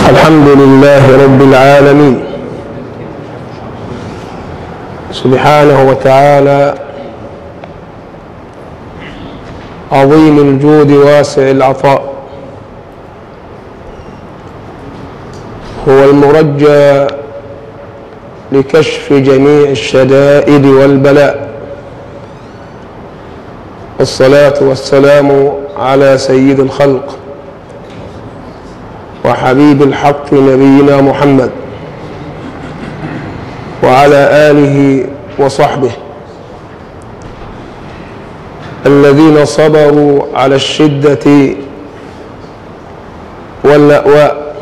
الحمد لله رب العالمين سبحانه وتعالى عظيم الجود واسع العطاء هو المرجى لكشف جميع الشدائد والبلاء والصلاة والسلام على سيد الخلق وحبيب الحق نبينا محمد وعلى آله وصحبه الذين صبروا على الشدة واللأواء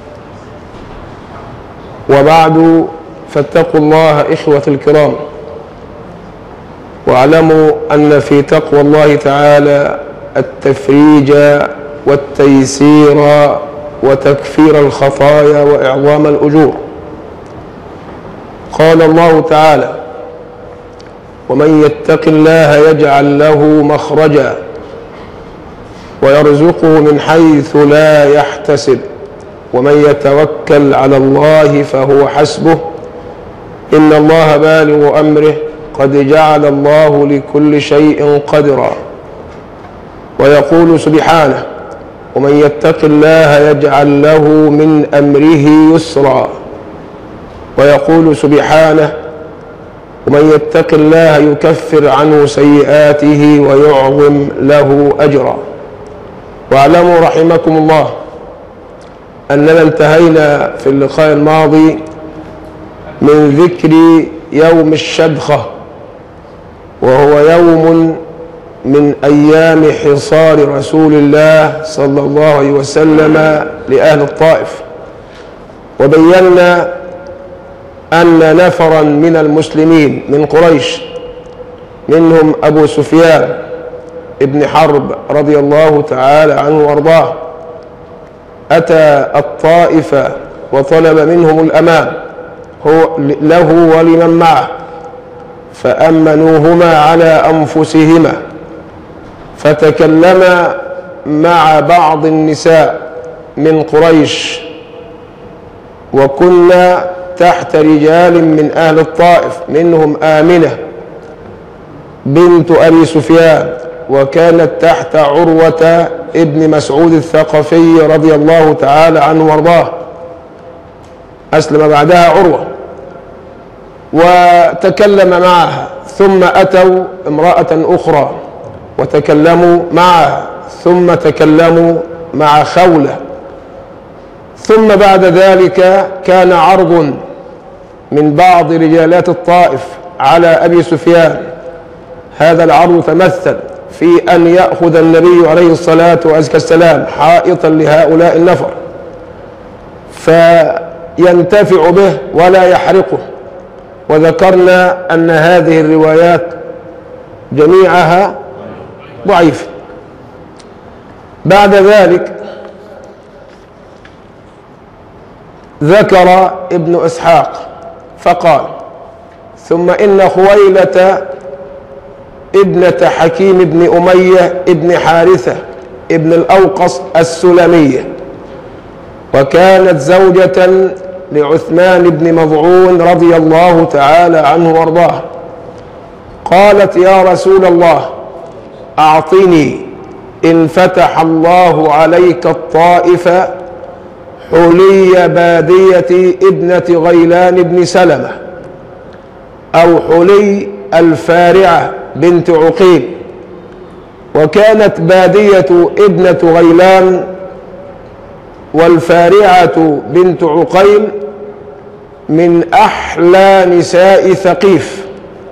وبعد فاتقوا الله إخوة الكرام واعلموا أن في تقوى الله تعالى التفريج والتيسير وتكفير الخطايا وإعظام الأجور قال الله تعالى ومن يتق الله يجعل له مخرجا ويرزقه من حيث لا يحتسب ومن يتوكل على الله فهو حسبه إن الله بالغ أمره قد جعل الله لكل شيء قدرا ويقول سبحانه ومن يتق الله يجعل له من أمره يسرا ويقول سبحانه ومن يتق الله يكفر عنه سيئاته ويعظم له أجرا واعلموا رحمكم الله أننا انتهينا في اللقاء الماضي من ذكر يوم الشدخة وهو يوم من أيام حصار رسول الله صلى الله عليه وسلم لأهل الطائف وبينا أن نفرا من المسلمين من قريش منهم أبو سفيان ابن حرب رضي الله تعالى عنه وارضاه أتى الطائف وطلب منهم الأمان هو له ولمن معه فأمنوهما على أنفسهما فتكلم مع بعض النساء من قريش وكنا تحت رجال من أهل الطائف منهم آمنة بنت أبي سفيان وكانت تحت عروة ابن مسعود الثقفي رضي الله تعالى عنه وارضاه أسلم بعدها عروة وتكلم معها ثم أتوا امرأة أخرى وتكلموا معها ثم تكلموا مع خولة ثم بعد ذلك كان عرض من بعض رجالات الطائف على أبي سفيان هذا العرض تمثل في أن يأخذ النبي عليه الصلاة والسلام حائطا لهؤلاء النفر فينتفع به ولا يحرقه وذكرنا أن هذه الروايات جميعها ضعيف بعد ذلك ذكر ابن إسحاق فقال ثم إن خويلة ابنة حكيم بن أمية ابن حارثة ابن الأوقص السلمية وكانت زوجة لعثمان بن مضعون رضي الله تعالى عنه وارضاه قالت يا رسول الله أعطني إن فتح الله عليك الطائف حلي بادية ابنة غيلان بن سلمة أو حلي الفارعة بنت عقيل وكانت بادية ابنة غيلان والفارعة بنت عقيل من أحلى نساء ثقيف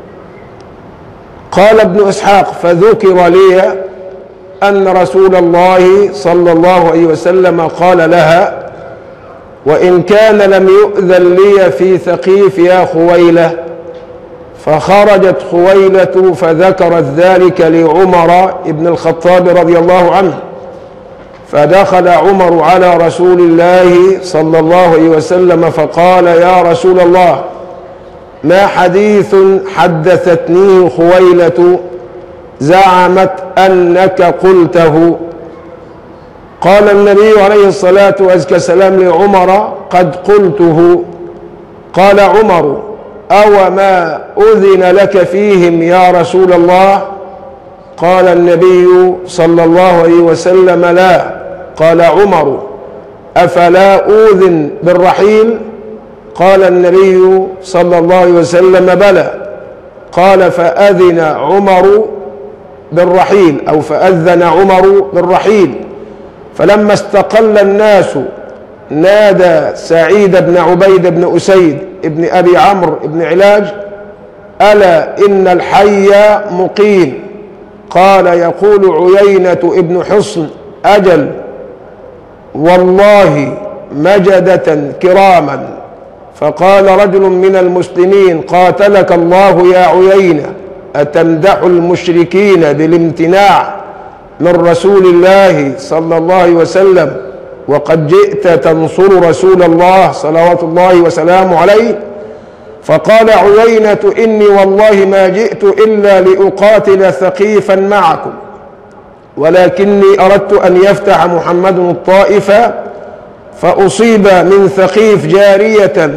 قال ابن إسحاق فذكر لي أن رسول الله صلى الله عليه وسلم قال لها وإن كان لم يؤذن لي في ثقيف يا خويلة فخرجت خويلة فذكرت ذلك لعمر بن الخطاب رضي الله عنه فدخل عمر على رسول الله صلى الله عليه وسلم فقال يا رسول الله ما حديث حدثتنيه خويلة زعمت أنك قلته قال النبي عليه الصلاة والسلام لعمر قد قلته قال عمر أو ما أذن لك فيهم يا رسول الله قال النبي صلى الله عليه وسلم لا قال عمر أفلا أوذن بالرحيل قال النبي صلى الله عليه وسلم بلى قال فأذن عمر بالرحيل أو فأذن عمر بالرحيل فلما استقل الناس نادى سعيد بن عبيد بن أسيد ابن أبي عمرو بن علاج ألا إن الحي مقيم قال يقول عيينة ابن حصن أجل والله مجدة كراما فقال رجل من المسلمين قاتلك الله يا عيينة أتمدح المشركين بالامتناع من رسول الله صلى الله عليه وسلم وقد جئت تنصر رسول الله صلوات الله وسلامه عليه فقال عيينة إني والله ما جئت إلا لأقاتل ثقيفا معكم ولكني أردت أن يفتح محمد الطائف فأصيب من ثقيف جارية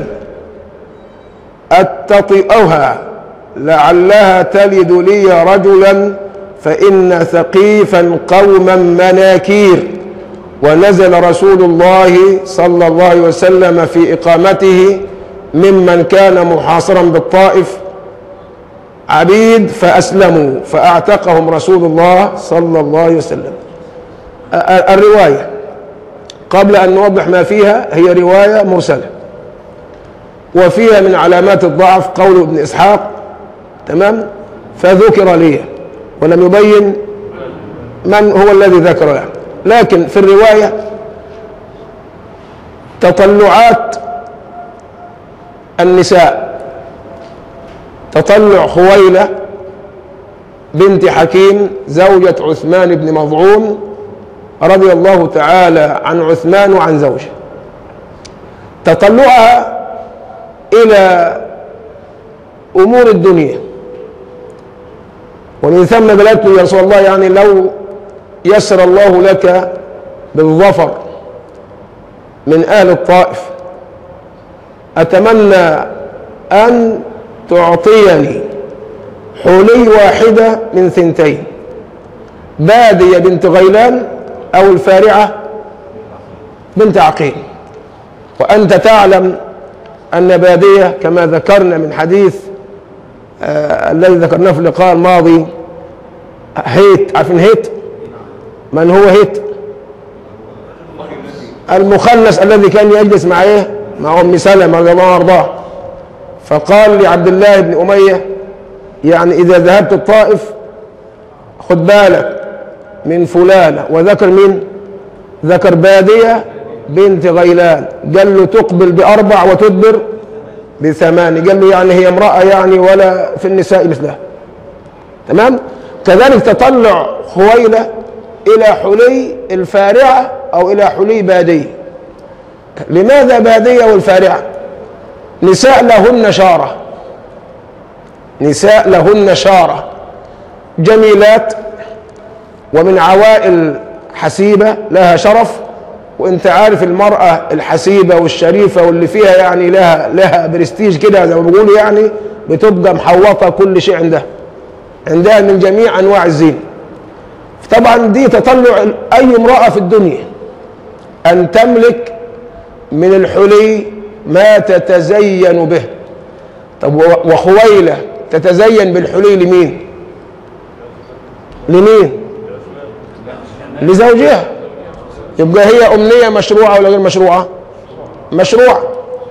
أتطئها لعلها تلد لي رجلا فإن ثقيفا قوما مناكير ونزل رسول الله صلى الله عليه وسلم في إقامته ممن كان محاصرا بالطائف عبيد فأسلموا فأعتقهم رسول الله صلى الله عليه وسلم الرواية قبل أن نوضح ما فيها هي رواية مرسلة وفيها من علامات الضعف قول ابن إسحاق تمام فذكر لي ولم يبين من هو الذي ذكر يعني لكن في الرواية تطلعات النساء تطلع خويلة بنت حكيم زوجة عثمان بن مضعون رضي الله تعالى عن عثمان وعن زوجه تطلعها إلى أمور الدنيا ومن ثم قالت له يا رسول الله يعني لو يسر الله لك بالظفر من أهل الطائف أتمنى أن تعطيني حلي واحدة من ثنتين بادية بنت غيلان أو الفارعة بنت عقيل وأنت تعلم أن بادية كما ذكرنا من حديث آه الذي ذكرناه في اللقاء الماضي هيت عارفين هيت من هو هيت المخنث الذي كان يجلس مع ايه مع ام سلمه رضي الله عنها فقال لعبد الله بن اميه يعني اذا ذهبت الطائف خد بالك من فلانه وذكر مين ذكر باديه بنت غيلان قال له تقبل باربع وتدبر بثمان قال له يعني هي امراه يعني ولا في النساء مثلها تمام كذلك تطلع خويله الى حلي الفارعه او الى حلي باديه لماذا باديه والفارعه نساء لهن شاره نساء لهن شاره جميلات ومن عوائل حسيبه لها شرف وانت عارف المراه الحسيبه والشريفه واللي فيها يعني لها لها برستيج كده زي ما بيقولوا يعني بتبقى محوطه كل شيء عندها عندها من جميع انواع الزين طبعا دي تطلع اي امراه في الدنيا ان تملك من الحلي ما تتزين به طب وخويله تتزين بالحلي لمين لمين لزوجها يبقى هي امنيه مشروعه ولا غير مشروعه مشروعه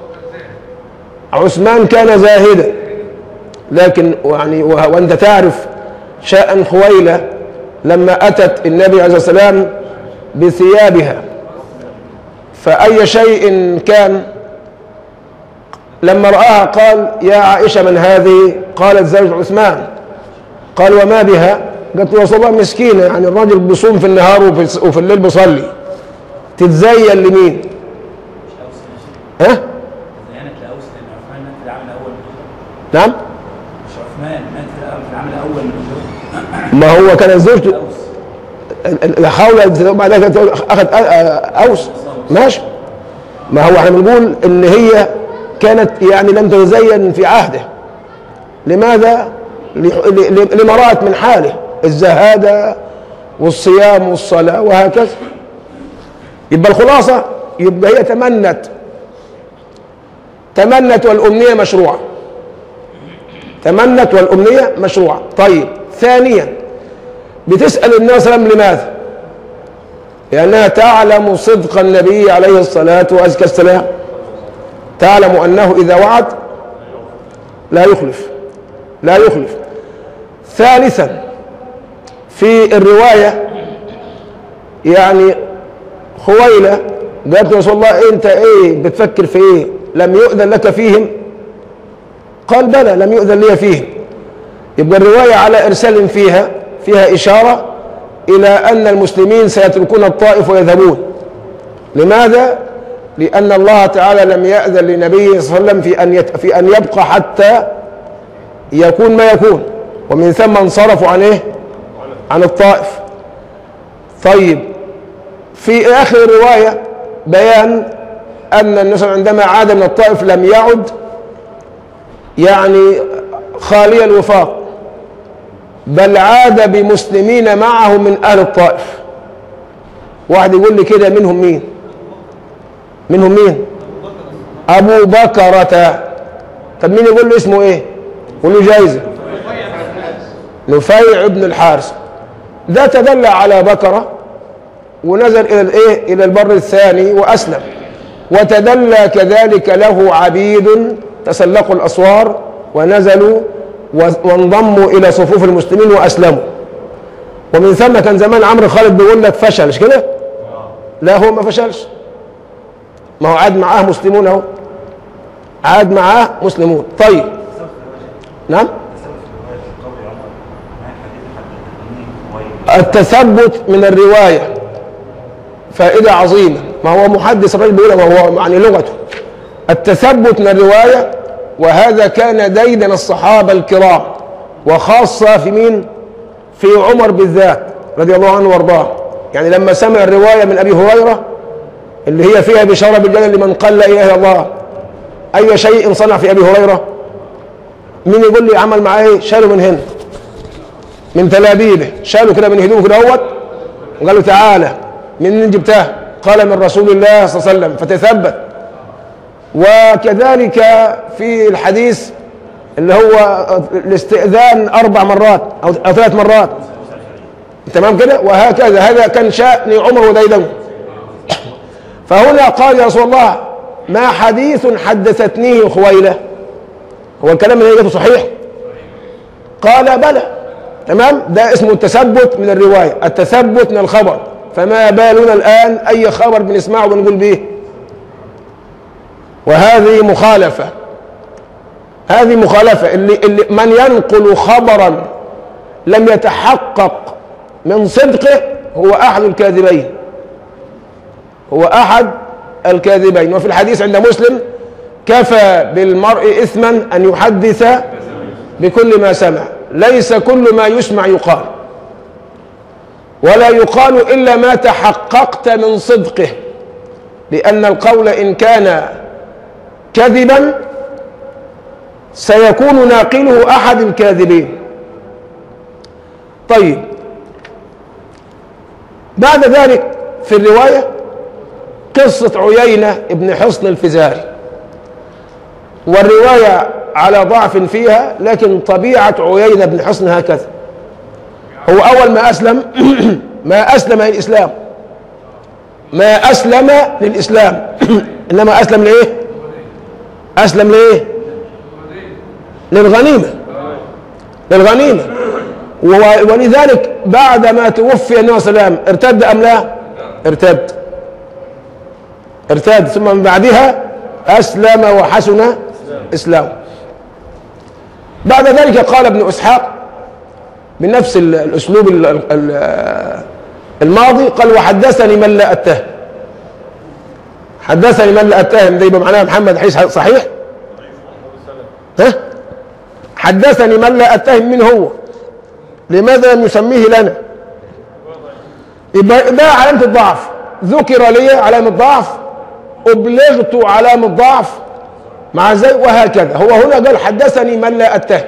عثمان كان زاهدا لكن يعني وانت تعرف شأن خويله لما أتت النبي عليه الصلاة والسلام بثيابها فأي شيء كان لما رآها قال يا عائشة من هذه قالت زوج عثمان قال وما بها قالت يا رسول الله مسكينة يعني الراجل بيصوم في النهار وفي, وفي الليل بيصلي تتزين لمين ها زينت لأوس لأن عثمان مات في العام الأول من نعم مش عثمان مات في العام الأول من ما هو كان زوجته أوس ال- حاول بعد ذلك تقول اخذ أ- أ- اوس ماشي ما هو احنا بنقول ان هي كانت يعني لم تتزين في عهده لماذا؟ ل- ل- لمرات من حاله الزهاده والصيام والصلاه وهكذا يبقى الخلاصه يبقى هي تمنت تمنت والامنيه مشروعه تمنت والامنيه مشروعه طيب ثانيا بتسال الناس صلى الله عليه وسلم لماذا؟ لانها تعلم صدق النبي عليه الصلاه وازكى السلام تعلم انه اذا وعد لا يخلف لا يخلف ثالثا في الروايه يعني خويله قالت يا رسول الله انت ايه بتفكر في ايه لم يؤذن لك فيهم قال بلى لم يؤذن لي فيهم يبقى الروايه على ارسال فيها فيها اشاره الى ان المسلمين سيتركون الطائف ويذهبون لماذا لان الله تعالى لم ياذن لنبيه صلى الله عليه وسلم في ان يت... في ان يبقى حتى يكون ما يكون ومن ثم انصرفوا عن ايه عن الطائف طيب في اخر الروايه بيان ان النبي صلى الله عليه وسلم عندما عاد من الطائف لم يعد يعني خالي الوفاق بل عاد بمسلمين معه من اهل الطائف واحد يقول لي كده منهم مين منهم مين ابو بكرة طب مين يقول له اسمه ايه يقول له جايزه نفيع بن الحارث ده تدلى على بكره ونزل الى الايه الى البر الثاني واسلم وتدلى كذلك له عبيد تسلقوا الاسوار ونزلوا وانضموا الى صفوف المسلمين واسلموا ومن ثم كان زمان عمرو خالد بيقول لك فشل مش كده؟ لا هو ما فشلش ما هو عاد معاه مسلمون اهو عاد معاه مسلمون طيب نعم التثبت من الروايه فائده عظيمه ما هو محدث الراجل بيقولها ما هو يعني لغته التثبت من الروايه وهذا كان ديدن الصحابه الكرام وخاصه في مين؟ في عمر بالذات رضي الله عنه وارضاه يعني لما سمع الروايه من ابي هريره اللي هي فيها بشاره بالجنه لمن قال لا اله الا الله اي شيء صنع في ابي هريره مين يقول لي عمل معاه ايه؟ شاله من هنا من تلابيبه شاله كده من هدومه كده اهوت وقال له تعالى من جبتها قال من رسول الله صلى الله عليه وسلم فتثبت وكذلك في الحديث اللي هو الاستئذان اربع مرات او أو ثلاث مرات تمام كده وهكذا هذا كان شأن عمر وديدن فهنا قال يا رسول الله ما حديث حدثتنيه خويلة هو الكلام اللي جاته صحيح قال بلى تمام ده اسمه التثبت من الرواية التثبت من الخبر فما بالنا الآن أي خبر بنسمعه ونقول به وهذه مخالفة هذه مخالفة اللي, اللي من ينقل خبرا لم يتحقق من صدقه هو أحد الكاذبين هو أحد الكاذبين وفي الحديث عند مسلم كفى بالمرء إثما أن يحدث بكل ما سمع ليس كل ما يسمع يقال ولا يقال إلا ما تحققت من صدقه لأن القول إن كان كذبا سيكون ناقله أحد الكاذبين طيب بعد ذلك في الرواية قصة عيينة ابن حصن الفزاري والرواية على ضعف فيها لكن طبيعة عيينة بن حصن هكذا هو أول ما أسلم ما أسلم للإسلام ما أسلم للإسلام إنما أسلم لإيه؟ أسلم لإيه؟ للغنيمة للغنيمة و- ولذلك بعد ما توفي النبي صلى الله عليه وسلم ارتد أم لا؟ ارتد ارتد ثم من بعدها أسلم وحسن إسلامه بعد ذلك قال ابن إسحاق بنفس ال- الأسلوب ال- ال- الماضي قال وحدثني من لا أتهم حدثني من لا أتهم ده يبقى معناها محمد حديث صحيح ها حدثني من لا أتهم من هو لماذا لم يسميه لنا يبقى ده علامة الضعف ذكر لي علامة ضعف أبلغت علامة ضعف مع زي وهكذا هو هنا قال حدثني من لا أتهم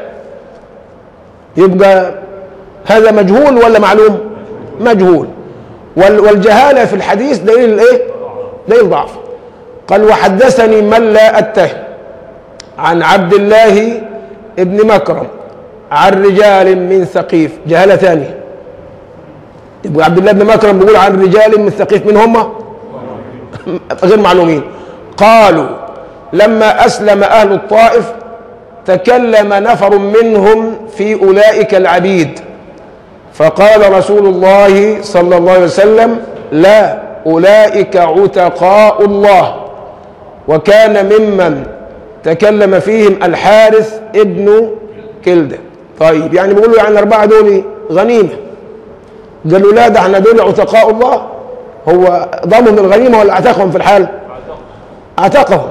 يبقى هذا مجهول ولا معلوم مجهول وال- والجهالة في الحديث دليل الايه دليل ضعف قال وحدثني من لا أتهم عن عبد الله ابن مكرم عن رجال من ثقيف جهالة ثانية يبقى عبد الله بن مكرم بيقول عن رجال من ثقيف من هم غير معلومين قالوا لما أسلم أهل الطائف تكلم نفر منهم في أولئك العبيد فقال رسول الله صلى الله عليه وسلم لا أولئك عتقاء الله وكان ممن تكلم فيهم الحارث ابن كلدة طيب يعني بيقولوا يعني الأربعة دول غنيمة قالوا لا ده احنا دول عتقاء الله هو ضمن الغنيمة ولا اعتقهم في الحال اعتقهم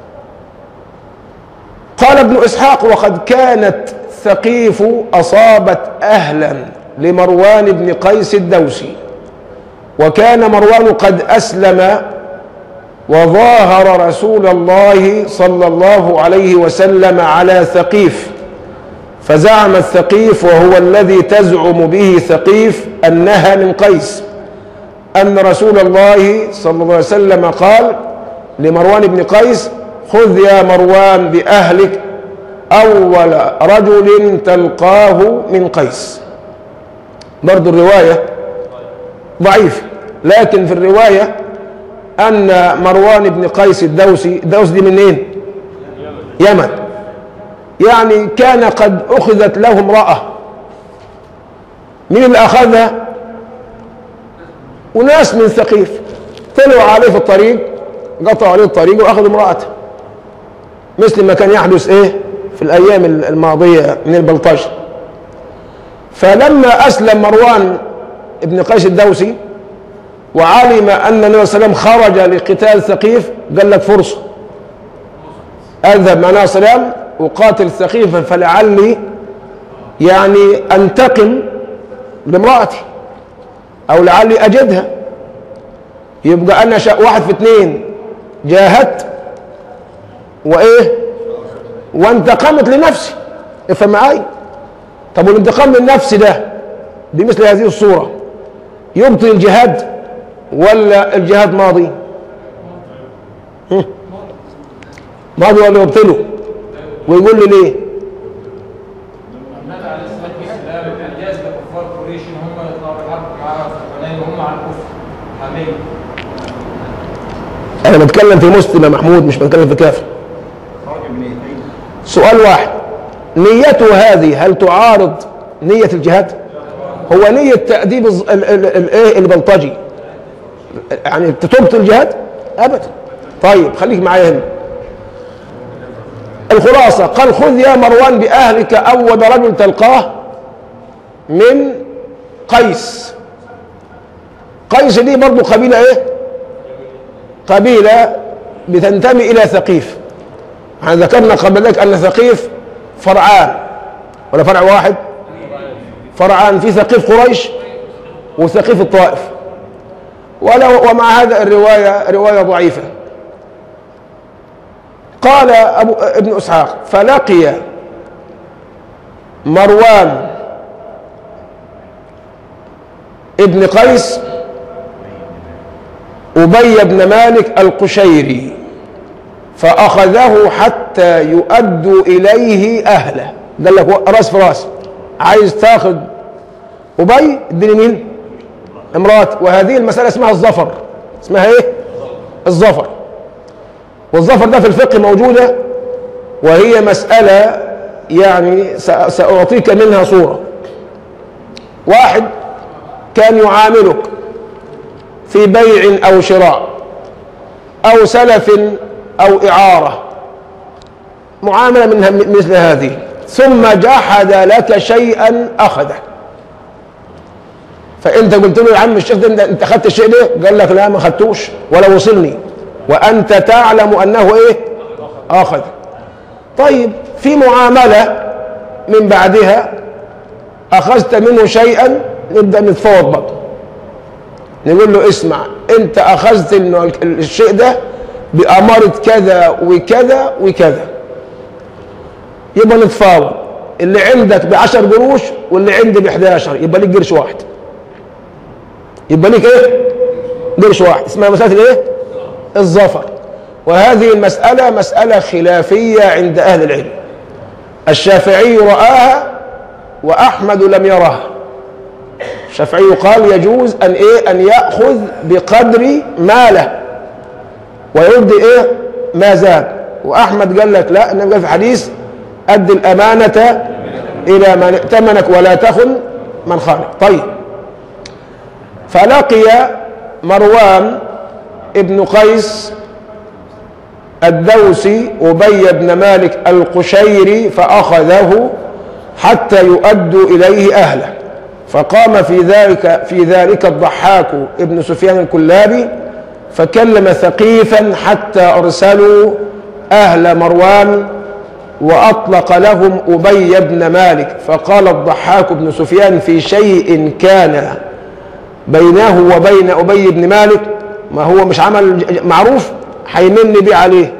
قال ابن إسحاق وقد كانت ثقيف أصابت أهلا لمروان بن قيس الدوسي وكان مروان قد أسلم وظاهر رسول الله صلى الله عليه وسلم على ثقيف فزعم الثقيف وهو الذي تزعم به ثقيف أنها من قيس أن رسول الله صلى الله عليه وسلم قال لمروان بن قيس خذ يا مروان بأهلك أول رجل تلقاه من قيس برضو الرواية ضعيف لكن في الرواية أن مروان بن قيس الدوسي الدوس دي منين يمن يعني كان قد أخذت له امرأة مين اللي أخذها وناس من ثقيف طلعوا عليه في الطريق قطعوا عليه الطريق وأخذوا امرأته مثل ما كان يحدث إيه في الأيام الماضية من البلطجة فلما أسلم مروان ابن قيس الدوسي وعلم أن النبي صلى الله عليه وسلم خرج لقتال ثقيف قال لك فرصة أذهب مع سلام أقاتل ثقيفا فلعلي يعني أنتقم لامرأتي أو لعلي أجدها يبقى أنا شا... واحد في اثنين جاهدت وإيه وانتقمت لنفسي افهم معاي طب والانتقام للنفس ده بمثل هذه الصورة يبطل الجهاد ولا الجهاد ماضي هم؟ ماضي ولا يبطله ويقول لي ليه النبي عليه الصلاه والسلام كان جاز لكفار قريش ان هم يطلعوا الحرب معاه في حنين وهم على الكفر حامين انا بتكلم في مسلم يا محمود مش بتكلم في كافر سؤال واحد نيته هذه هل تعارض نية الجهاد هو نية تأديب الز- ال- ال- ال- ايه البلطجي يعني تبطل الجهاد ابدا طيب خليك معايا هنا الخلاصة قال خذ يا مروان بأهلك أول رجل تلقاه من قيس قيس دي برضو قبيلة ايه قبيلة بتنتمي إلى ثقيف احنا ذكرنا قبل ذلك أن ثقيف فرعان ولا فرع واحد فرعان في ثقيف قريش وثقيف الطائف ولو ومع هذا الرواية رواية ضعيفة قال أبو ابن إسحاق فلقي مروان ابن قيس أبي بن مالك القشيري فأخذه حتى يؤدوا إليه أهله قال لك راس في راس عايز تاخذ أبي اديني مين؟ امرأة وهذه المسألة اسمها الظفر اسمها ايه؟ الظفر والظفر ده في الفقه موجودة وهي مسألة يعني س- سأعطيك منها صورة واحد كان يعاملك في بيع أو شراء أو سلف أو إعارة معاملة من مثل هذه ثم جحد لك شيئا أخذه فأنت قلت له يا عم الشيخ ده أنت- أنت أخذت الشيء ده قال لك لا ما أخذتوش ولا وصلني وأنت تعلم أنه إيه أخذ طيب في معاملة من بعدها أخذت منه شيئا نبدأ نتفاوض بقى نقول له اسمع انت اخذت انه ال- الشيء ده بأمارة كذا وكذا وكذا يبقى نتفاوض اللي عندك بعشر قروش واللي عندي ب 11 يبقى ليك قرش واحد يبقى ليك ايه؟ قرش واحد اسمها مسألة ايه؟ الظفر وهذه المسألة مسألة خلافية عند أهل العلم الشافعي رآها وأحمد لم يرها الشافعي قال يجوز أن إيه أن يأخذ بقدر ماله ويرد إيه ما زاد وأحمد قال لك لا النبي قال في حديث أد الأمانة إلى من ائتمنك ولا تخن من خانك طيب فلقي مروان ابن قيس الدوسي أبي بن مالك القشيري فأخذه حتى يؤدوا إليه أهله فقام في ذلك في ذلك الضحاك ابن سفيان الكلابي فكلم ثقيفا حتى أرسلوا أهل مروان وأطلق لهم أبي بن مالك فقال الضحاك بن سفيان في شيء كان بينه وبين أبي بن مالك ما هو مش عمل معروف هيمن بيه عليه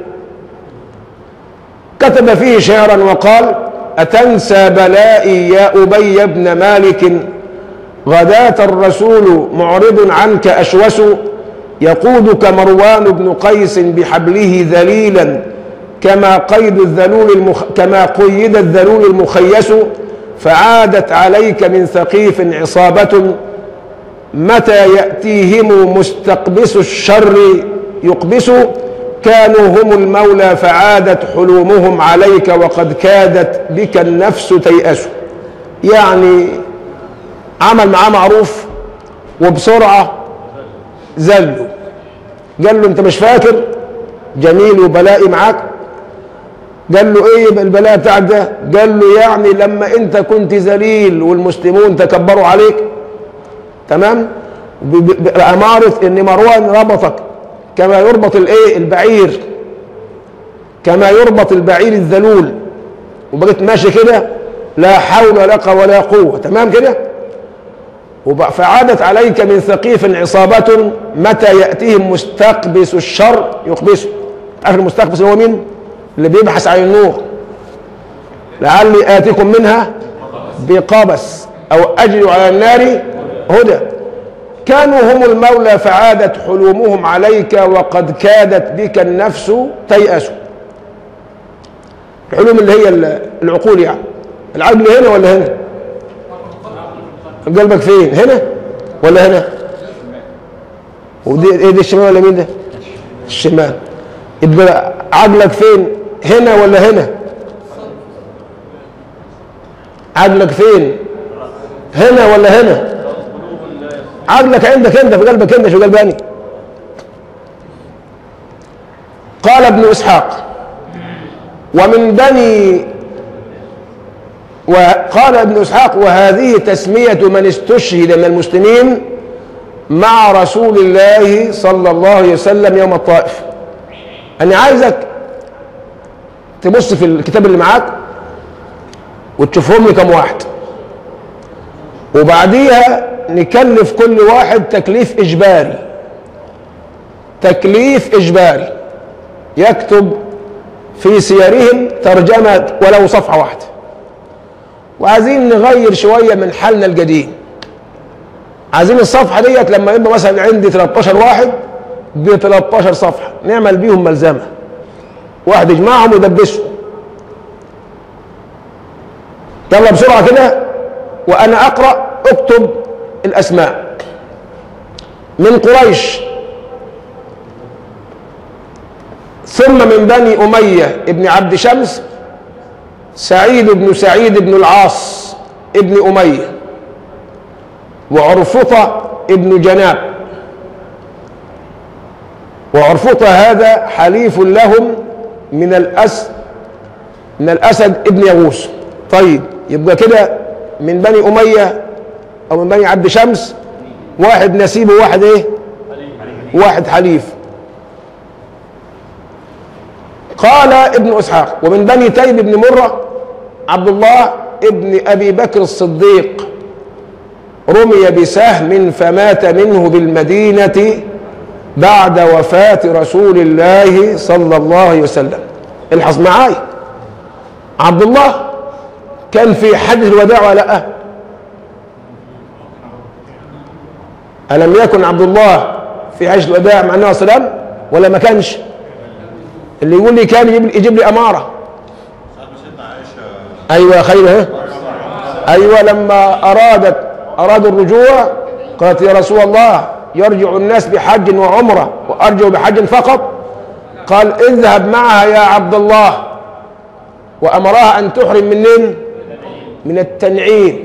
كتب فيه شعرا وقال أتنسى بلائي يا أبي بن مالك غداة الرسول معرض عنك أشوس يقودك مروان بن قيس بحبله ذليلا كما قيد الذلول المخ... كما قيد الذلول المخيس فعادت عليك من ثقيف عصابة متى يأتيهم مستقبس الشر يقبس كانوا هم المولى فعادت حلومهم عليك وقد كادت بك النفس تيأس يعني عمل معاه معروف وبسرعة زله قال له انت مش فاكر جميل وبلائي معاك قال له ايه البلاء بتاعك ده قال له يعني لما انت كنت ذليل والمسلمون تكبروا عليك تمام ب- ب- بأمارة ان مروان ربطك كما يربط الايه البعير كما يربط البعير الذلول وبقيت ماشي كده لا حول لك ولا قوة تمام كده وب- فعادت عليك من ثقيف عصابة متى يأتيهم مستقبس الشر يقبسه عارف المستقبس هو مين اللي بيبحث عن النور لعلي آتيكم منها بقبس أو أجد على النار هدى كانوا هم المولى فعادت حلومهم عليك وقد كادت بك النفس تيأس الحلوم اللي هي ال- العقول يعني العقل هنا ولا هنا قلبك فين هنا ولا هنا ودي ايه دي الشمال ولا مين ده الشمال يبقى عقلك فين هنا ولا هنا عقلك فين هنا ولا هنا عقلك عندك انت في قلبك انت شو قلباني قال ابن اسحاق ومن بني وقال ابن اسحاق وهذه تسميه من استشهد من المسلمين مع رسول الله صلى الله عليه وسلم يوم الطائف انا عايزك تبص في الكتاب اللي معاك وتشوفهم لي كم واحد وبعديها نكلف كل واحد تكليف اجباري تكليف اجباري يكتب في سيرهم ترجمه ولو صفحه واحده وعايزين نغير شويه من حالنا القديم عايزين الصفحه ديت لما يبقى مثلا عندي 13 واحد ب 13 صفحه نعمل بيهم ملزمه واحد يجمعهم ويدبسهم يلا بسرعه كده وانا اقرا اكتب الاسماء من قريش ثم من بني اميه ابن عبد شمس سعيد بن سعيد بن العاص ابن اميه وعرفطه ابن جناب وعرفطه هذا حليف لهم من الأس من الاسد ابن يغوث طيب يبقى كده من بني اميه او من بني عبد شمس واحد نسيب وواحد ايه واحد حليف قال ابن اسحاق ومن بني تيب بن مره عبد الله ابن ابي بكر الصديق رمي بسهم فمات منه بالمدينة بعد وفاة رسول الله صلى الله عليه وسلم الحظ معاي عبد الله كان في حج الوداع ولا لا ألم يكن عبد الله في حج الوداع مع النبي صلى الله عليه وسلم ولا ما كانش اللي يقول لي كان يجيب, يجيب لي أمارة أيوة يا خير ها أيوة لما أرادت أرادوا الرجوع قالت يا رسول الله يرجع الناس بحج وعمرة وأرجع بحج فقط قال اذهب معها يا عبد الله وأمرها أن تحرم منين من التنعيم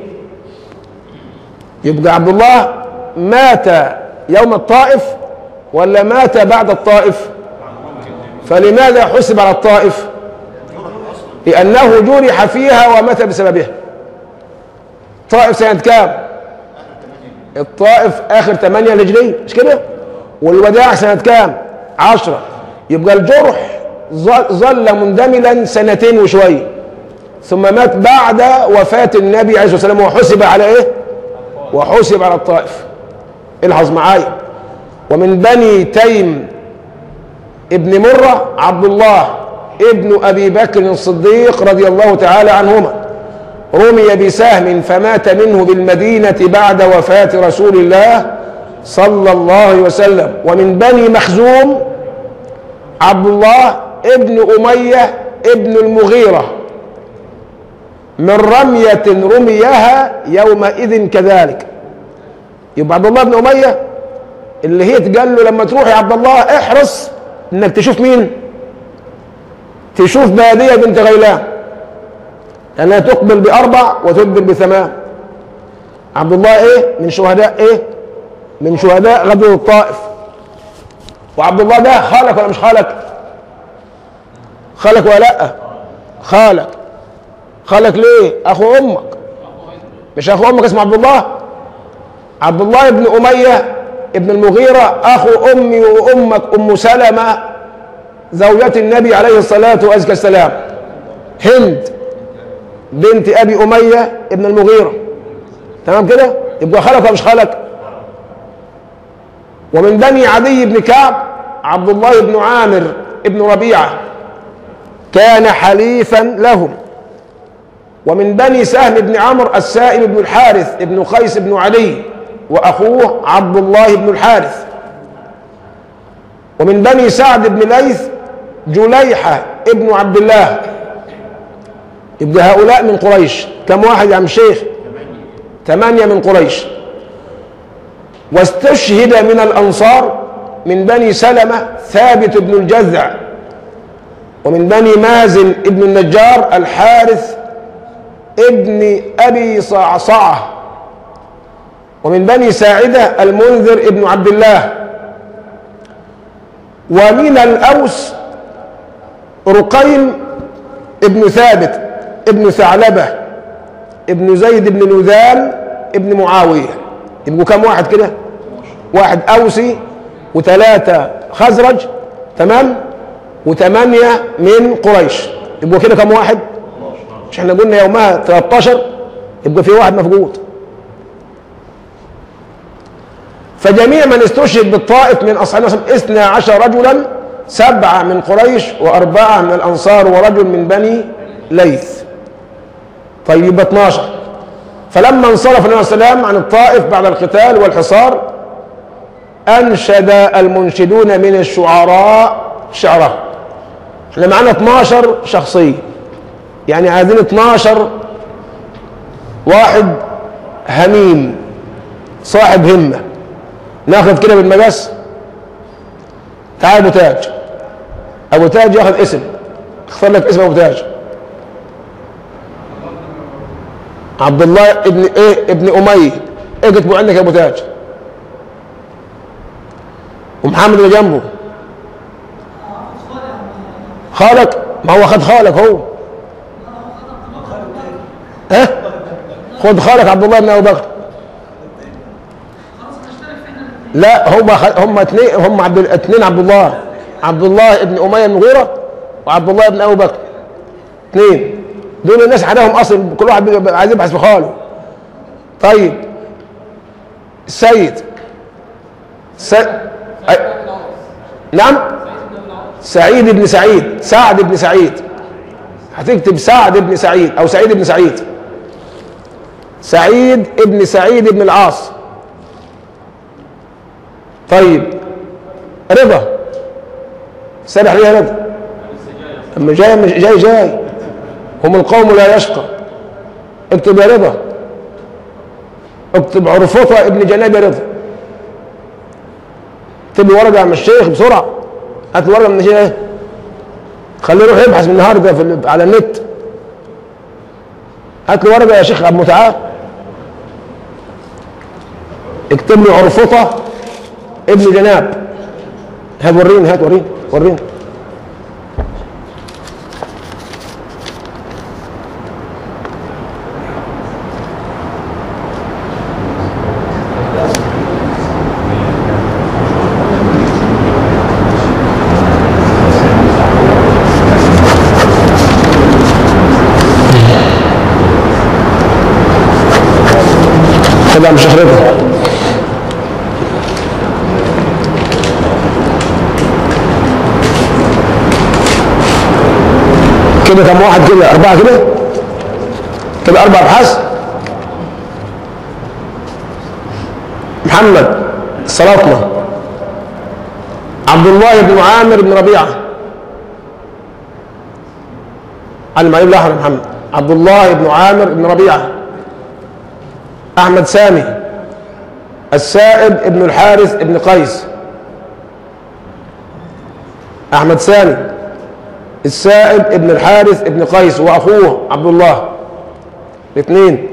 يبقى عبد الله مات يوم الطائف ولا مات بعد الطائف فلماذا حسب على الطائف لأنه جرح فيها ومات بسببها طائف سنة كام الطائف آخر 8 الهجرية مش كده والوداع سنة كام عشرة يبقى الجرح ظل- ظل مندملا سنتين وشوية ثم مات بعد وفاة النبي عليه الصلاة والسلام وحسب على ايه وحسب على الطائف الحظ معايا ومن بني تيم ابن مرة عبد الله ابن أبي بكر الصديق رضي الله تعالى عنهما رمي بسهم فمات منه بالمدينة بعد وفاة رسول الله صلى الله عليه وسلم ومن بني مخزوم عبد الله ابن أمية ابن المغيرة من رمية رميها يومئذ كذلك يبقى عبد الله بن أمية اللي هي تقال له لما تروح يا عبد الله احرص انك تشوف مين تشوف بادية بنت غيلان لأنها تقبل بأربع وتدبر بثمان عبد الله إيه من شهداء إيه من شهداء غزوة الطائف وعبد الله ده خالك ولا مش خالك خالك ولا لأ خالك خالك ليه أخو أمك مش أخو أمك اسمه عبد الله عبد الله بن أمية ابن المغيرة أخو أمي وأمك أم سلمة زوجة النبي عليه الصلاة والسلام هند بنت ابي اميه ابن المغيره تمام كده يبقى خالك ولا مش خالك ومن بني عدي بن كعب عبد الله بن عامر ابن ربيعه كان حليفا لهم ومن بني سهم بن عمرو السائب بن الحارث ابن قيس بن علي واخوه عبد الله بن الحارث ومن بني سعد بن ليث جليحه ابن عبد الله يبقى هؤلاء من قريش كم واحد يا عم شيخ ثمانية من قريش واستشهد من الأنصار من بني سلمة ثابت بن الجذع ومن بني مازن ابن النجار الحارث ابن أبي صعصعة ومن بني ساعدة المنذر ابن عبد الله ومن الأوس رقيم ابن ثابت ابن ثعلبة ابن زيد بن لوذان ابن معاوية يبقوا كم واحد كده واحد أوسي وثلاثة خزرج تمام وثمانية من قريش يبقوا كده كم واحد مش احنا قلنا يومها 13 يبقى في واحد مفقود فجميع من استشهد بالطائف من أصحاب النبي اثنا عشر رجلا سبعة من قريش وأربعة من الأنصار ورجل من بني ليث طيب يبقى 12 فلما انصرف النبي صلى الله عليه وسلم عن الطائف بعد القتال والحصار أنشد المنشدون من الشعراء شعره احنا معانا 12 شخصية يعني عايزين 12 واحد هميم صاحب همة ناخذ كده بالمقاس تعال ابو تاج ابو تاج ياخذ اسم اختار لك اسم ابو تاج عبد الله ابن ايه ابن اميه ايه كتبوا عندك يا ابو تاج ومحمد اللي جنبه خالك ما هو خد خالك هو ها خد خالك عبد الله بن ابي بكر لا هم هم اثنين هم عبد اثنين عبد الله عبد الله ابن اميه المغيره وعبد الله بن ابي بكر اثنين دول الناس عليهم اصل كل واحد بيبقى عايز يبحث في خاله طيب السيد س... أي... نعم سعيد بن سعيد سعد بن سعيد هتكتب سعد بن سعيد او سعيد بن سعيد سعيد ابن سعيد بن العاص طيب رضا سرح ليه رضا اما جاي مش جاي جاي هم القوم لا يشقى اكتب يا رضا اكتب عرفطة ابن جناب يا رضا اكتب لي ورقة يا الشيخ بسرعة هات لي ورقة من الشيخ خليه يروح يبحث من النهارده في ال- على النت هات لي ورقة يا شيخ عبد المتعال اكتب لي عرفطة ابن جناب هات وريني هات وريني وريني طبعا مش هخرجها كده كم واحد كده أربعة كده كده أربع أبحاث محمد صلاتنا عبد الله بن عامر بن ربيعة علم عليه الأحمر محمد عبد الله بن عامر بن ربيعة أحمد سامي السائب ابن الحارث ابن قيس أحمد سامي السائب ابن الحارث ابن قيس وأخوه عبد الله الاثنين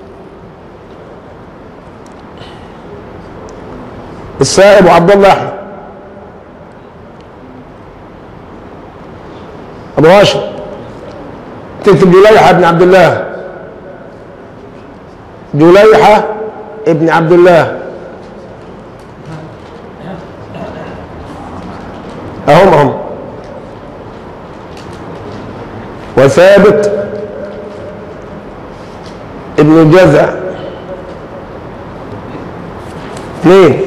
السائب وعبد الله أحمد أبو هاشم تكتب جليحة بن عبد الله جليحة ابن عبد الله أهم أهم وثابت ابن الجذع اثنين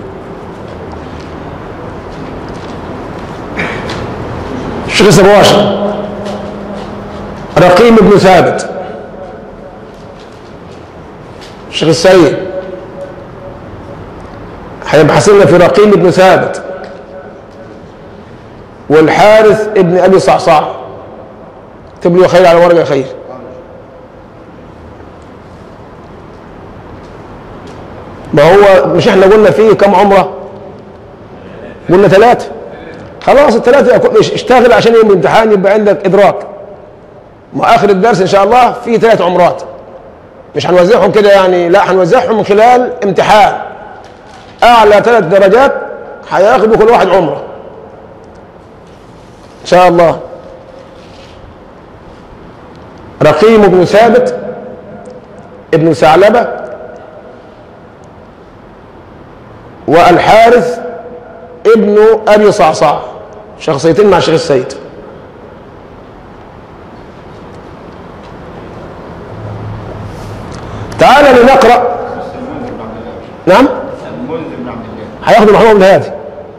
الشيخ سبواشر رقيم بن ثابت الشيخ السيد هيبحث لنا في رقيم بن ثابت والحارث ابن ابي صعصع اكتب له خير على ورقه خير ما هو مش احنا قلنا فيه كم عمره قلنا ثلاثه خلاص الثلاثه يكون- اشتغل عشان يوم الامتحان يبقى عندك ادراك ما اخر الدرس ان شاء الله في ثلاث عمرات مش هنوزعهم كده يعني لا هنوزعهم من خلال امتحان اعلى ثلاث درجات هياخدوا كل واحد عمره ان شاء الله رقيم بن ثابت ابن ثعلبه والحارث ابن ابي صعصع شخصيتين مع شيخ السيد تعال لنقرا نعم هياخدوا محمود بن هادي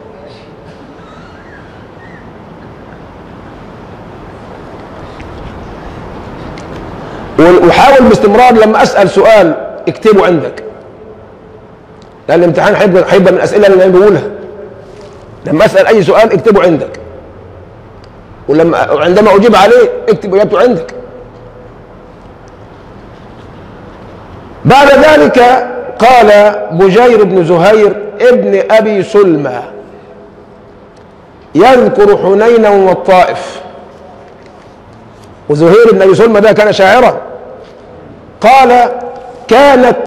وحاول باستمرار لما اسال سؤال اكتبه عندك لان الامتحان هيبقى هيبقى من الاسئله اللي انا بقولها لما اسال اي سؤال اكتبه عندك ولما عندما اجيب عليه اكتب اجابته عندك بعد ذلك قال بجير بن زهير ابن ابي سلمى يذكر حنينا والطائف وزهير بن ابي سلمى ده كان شاعرا قال كانت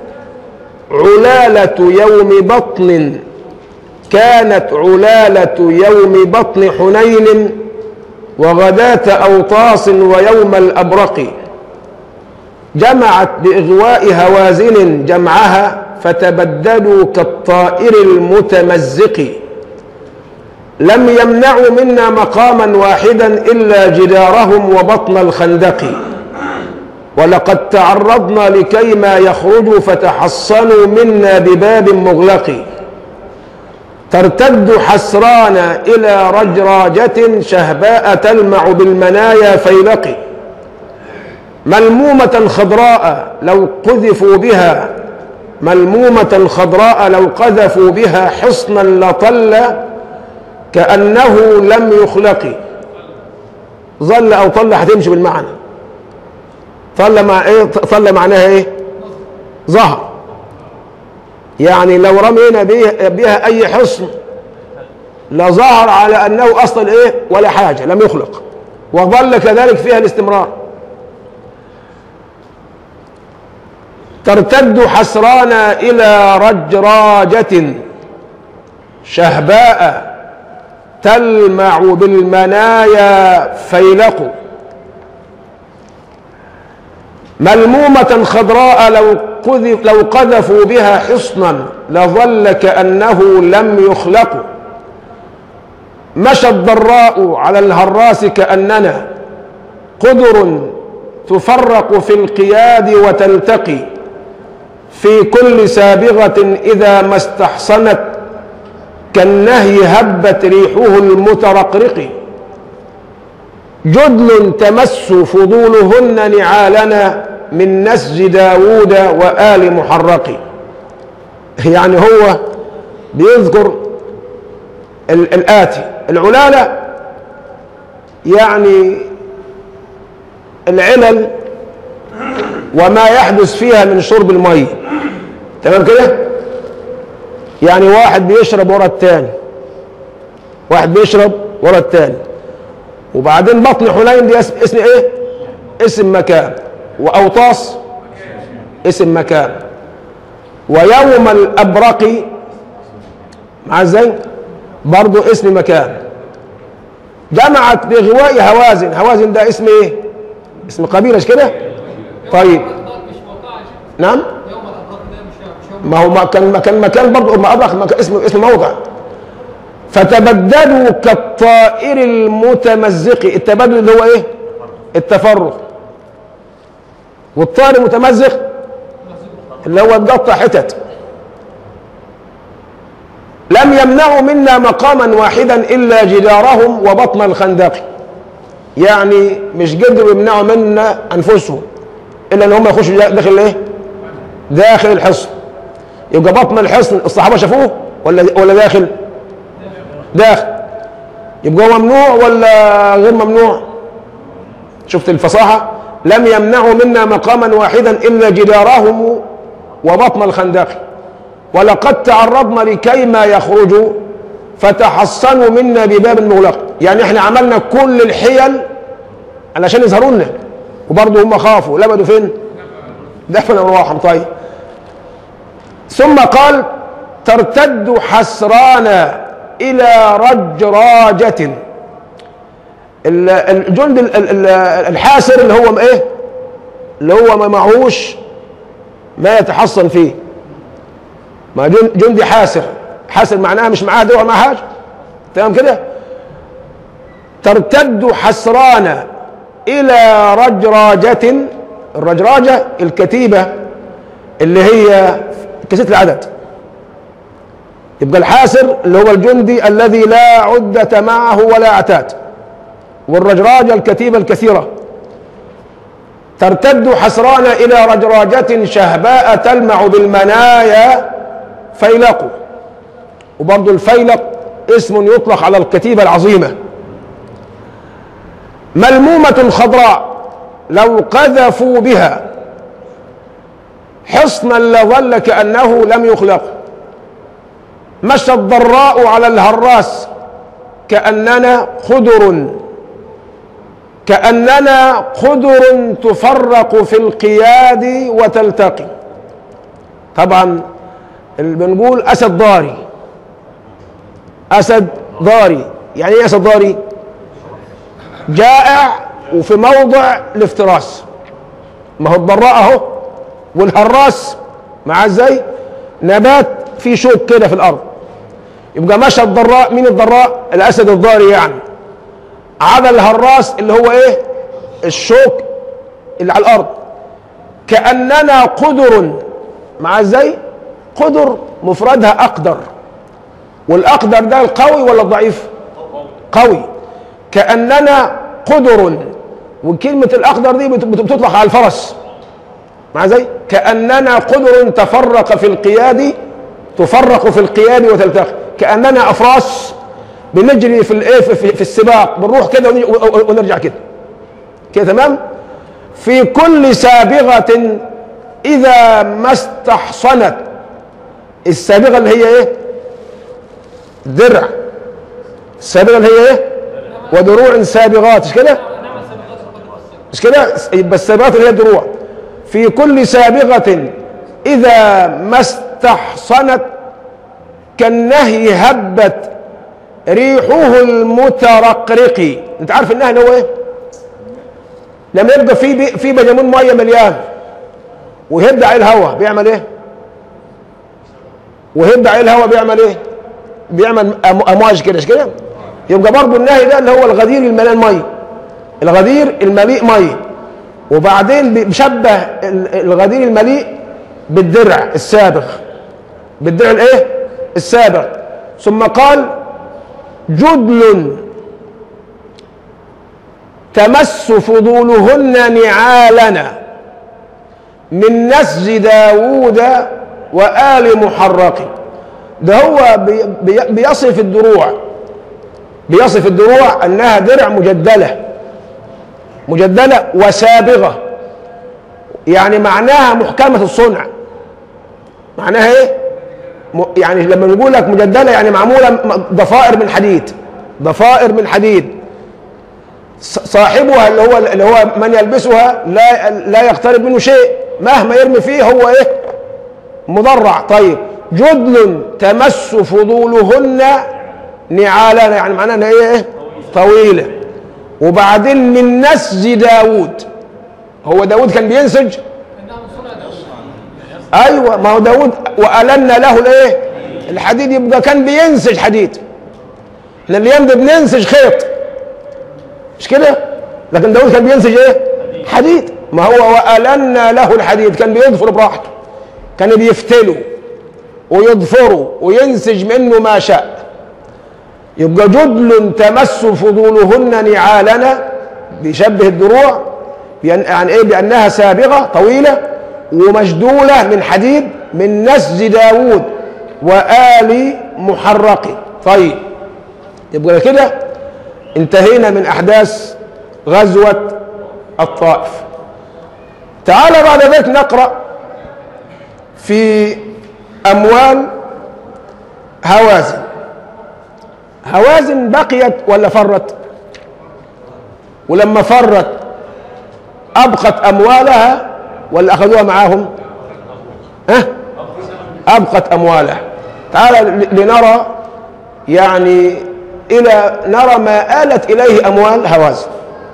علالة يوم بطن كانت علالة يوم بطن حنين وغداة أوطاس ويوم الأبرق جمعت بإغواء هوازن جمعها فتبدلوا كالطائر المتمزق لم يمنعوا منا مقاما واحدا إلا جدارهم وبطن الخندق ولقد تعرضنا لكيما يخرجوا فتحصنوا منا بباب مغلق ترتد حسرانا إلى رجراجة شهباء تلمع بالمنايا فيلق ملمومة خضراء لو قذفوا بها ملمومة خضراء لو قذفوا بها حصنا لطل كأنه لم يخلق ظل أو طل هتمشي بالمعنى طل مع ايه طل معناها ايه ظهر يعني لو رمينا بيه- بها اي حصن لظهر على انه اصلا ايه ولا حاجه لم يخلق وظل كذلك فيها الاستمرار ترتد حسرانا الى رجراجه شهباء تلمع بالمنايا فيلق ملمومة خضراء لو قذف لو قذفوا بها حصنا لظل كأنه لم يخلق مشى الضراء على الهراس كأننا قدر تفرق في القياد وتلتقي في كل سابغة إذا ما استحصنت كالنهي هبت ريحه المترقرق جدل تمس فضولهن نعالنا من نسج داوود وآل محرق يعني هو بيذكر ال- الآتي العلالة يعني العلل وما يحدث فيها من شرب المية تمام كده يعني واحد بيشرب ورا التاني واحد بيشرب ورا التاني وبعدين بطن حنين دي اسم, اسم ايه اسم مكان واوطاس اسم مكان ويوم الابرق مع ازاي برضو اسم مكان جمعت بغواء هوازن هوازن ده اسم ايه اسم قبيله مش كده طيب مش موقع نعم يوم الأبراج ده مش مش يوم ما هو ما كان مكان مكان برضه ما ابرق مكان اسم اسم موضع فتبدلوا كالطائر المتمزق التبدل اللي هو ايه التفرق والطائر المتمزق اللي هو اتقطع حتت لم يمنعوا منا مقاما واحدا الا جدارهم وبطن الخندق يعني مش قدروا يمنعوا منا انفسهم الا ان هم يخشوا داخل ايه داخل الحصن يبقى بطن الحصن الصحابه شافوه ولا ولا داخل داخل يبقى هو ممنوع ولا غير ممنوع شفت الفصاحه لم يمنعوا منا مقاما واحدا الا جدارهم وبطن الخندق ولقد تعرضنا لكيما يخرجوا فتحصنوا منا بباب مغلق يعني احنا عملنا كل الحيل علشان يظهروا لنا وبرضه هم خافوا لبدوا فين دفن ارواحهم طيب ثم قال ترتد حسرانا الى رجراجة ال- الجند ال- ال- الحاسر اللي هو ايه اللي هو ما معهوش ما يتحصن فيه ما جن- جندي حاسر حاسر معناها مش معاه دواء معاه حاجه تمام كده ترتد حسرانا الى رجراجة الرجراجة الكتيبة اللي هي كثيرة العدد يبقى الحاسر اللي هو الجندي الذي لا عدة معه ولا عتاد والرجراجة الكتيبة الكثيرة ترتد حسرانا إلى رجراجة شهباء تلمع بالمنايا فيلق وبرضو الفيلق اسم يطلق على الكتيبة العظيمة ملمومة خضراء لو قذفوا بها حصنا لظل كأنه لم يخلق مشى الضراء على الهراس كأننا خدر كأننا خدر تفرق في القياد وتلتقي طبعا اللي بنقول أسد ضاري أسد ضاري يعني ايه أسد ضاري جائع وفي موضع الافتراس ما هو الضراء اهو والهراس مع ازاي نبات فيه شوك كده في الارض يبقى مشى الضراء مين الضراء الاسد الضاري يعني على الهراس اللي هو ايه الشوك اللي على الارض كأننا قدر مع ازاي قدر مفردها أقدر والأقدر ده القوي ولا الضعيف قوي كأننا قدر وكلمة الأقدر دي بت- بت- بتطلق على الفرس مع زي كأننا قدر تفرق في القياد تفرق في القياد وتلتقي كأننا أفراس بنجري في الايه في, في, في السباق بنروح كده ونج- و- و- ونرجع كده كده تمام في كل سابغة إذا ما استحصنت السابغة اللي هي إيه؟ درع السابغة اللي هي إيه؟ ودروع سابغات مش كده؟ مش كده؟ يبقى السابغات اللي هي دروع في كل سابغة إذا ما استحصنت كالنهي هبت ريحه المترقرق انت عارف النهي اللي هو ايه لما يبقى في بي في بجمون ميه مليان ويهد عليه الهواء بيعمل ايه ويهد عليه الهواء بيعمل ايه بيعمل أم- امواج كده مش كده يبقى برضه النهي ده اللي هو الغدير المليان ميه الغدير المليء ميه وبعدين بيشبه ال- الغدير المليء بالدرع السابغ بالدرع الايه السابغ ثم قال جدل تمس فضولهن نعالنا من نسج داوود وآل محرق ده هو بي بي بيصف الدروع بيصف الدروع أنها درع مجدلة مجدلة وسابغة يعني معناها محكمة الصنع معناها ايه م- يعني لما نقول لك مجدلة يعني معمولة م- ضفائر من حديد ضفائر من حديد ص- صاحبها اللي هو اللي هو من يلبسها لا لا يقترب منه شيء مهما يرمي فيه هو ايه مضرع طيب جدل تمس فضولهن نعالنا يعني معناها ان هي ايه طويله وبعدين من نسج داوود هو داوود كان بينسج ايوه ما هو داوود والنا له الايه الحديد يبقى كان بينسج حديد احنا الايام ده بننسج خيط مش كده لكن داوود كان بينسج ايه حديد ما هو والنا له الحديد كان بيضفر براحته كان بيفتله ويضفره وينسج منه ما شاء يبقى جدل تمس فضولهن نعالنا بيشبه الدروع بأن يعني ايه بانها سابغه طويله ومشدوله من حديد من نسج داوود وآل محرق طيب يبقى كده انتهينا من احداث غزوه الطائف تعال بعد ذلك نقرا في اموال هوازن هوازن بقيت ولا فرت ولما فرت أبقت أموالها ولا أخذوها معاهم ها أبقت أموالها تعال لنرى يعني إلى نرى ما آلت إليه أموال هوازن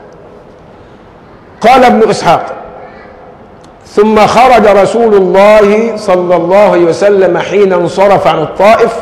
قال ابن إسحاق ثم خرج رسول الله صلى الله عليه وسلم حين انصرف عن الطائف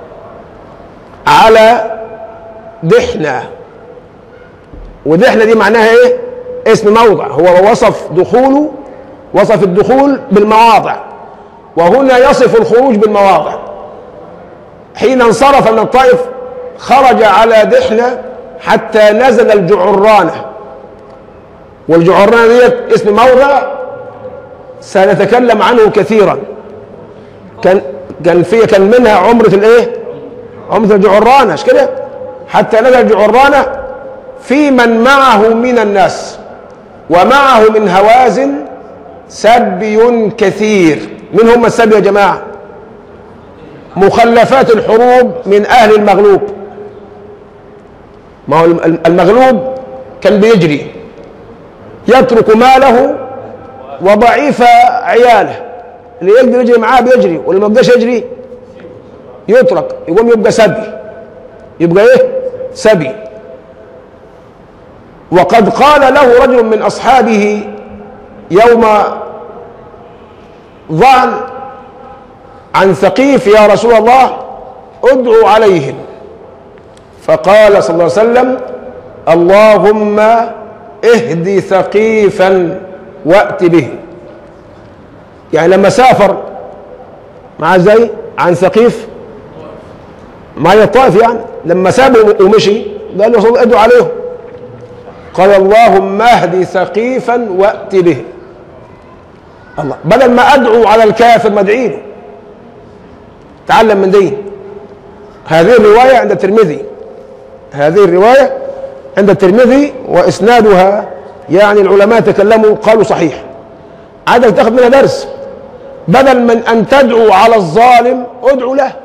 على دحنة ودحنة دي معناها ايه اسم موضع هو وصف دخوله وصف الدخول بالمواضع وهنا يصف الخروج بالمواضع حين انصرف من الطائف خرج على دحنة حتى نزل الجعرانة والجعرانة ديت اسم موضع سنتكلم عنه كثيرا كان كان في كان منها عمرة الايه عمرة الجعرانة مش كده حتى نزل الجعرانة في من معه من الناس ومعه من هوازن سبي كثير من هم السبي يا جماعة مخلفات الحروب من أهل المغلوب ما هو المغلوب كان بيجري يترك ماله وضعيف عياله اللي يقدر يجري معاه بيجري واللي ما يقدرش يجري يترك يقوم يبقى سبي يبقى ايه سبي وقد قال له رجل من اصحابه يوم ظن عن ثقيف يا رسول الله ادعو عليهم فقال صلى الله عليه وسلم اللهم اهدي ثقيفا وات به يعني لما سافر مع ازاي عن ثقيف ما هي الطائف يعني لما سابه ومشي قال له صلى الله ادعو عليهم قال اللهم اهد ثقيفا وات به الله بدل ما ادعو على الكافر ما ادعي له تعلم من دي هذه الروايه عند الترمذي هذه الروايه عند الترمذي واسنادها يعني العلماء تكلموا قالوا صحيح عادك تاخذ منها درس بدل من ان تدعو على الظالم ادعو له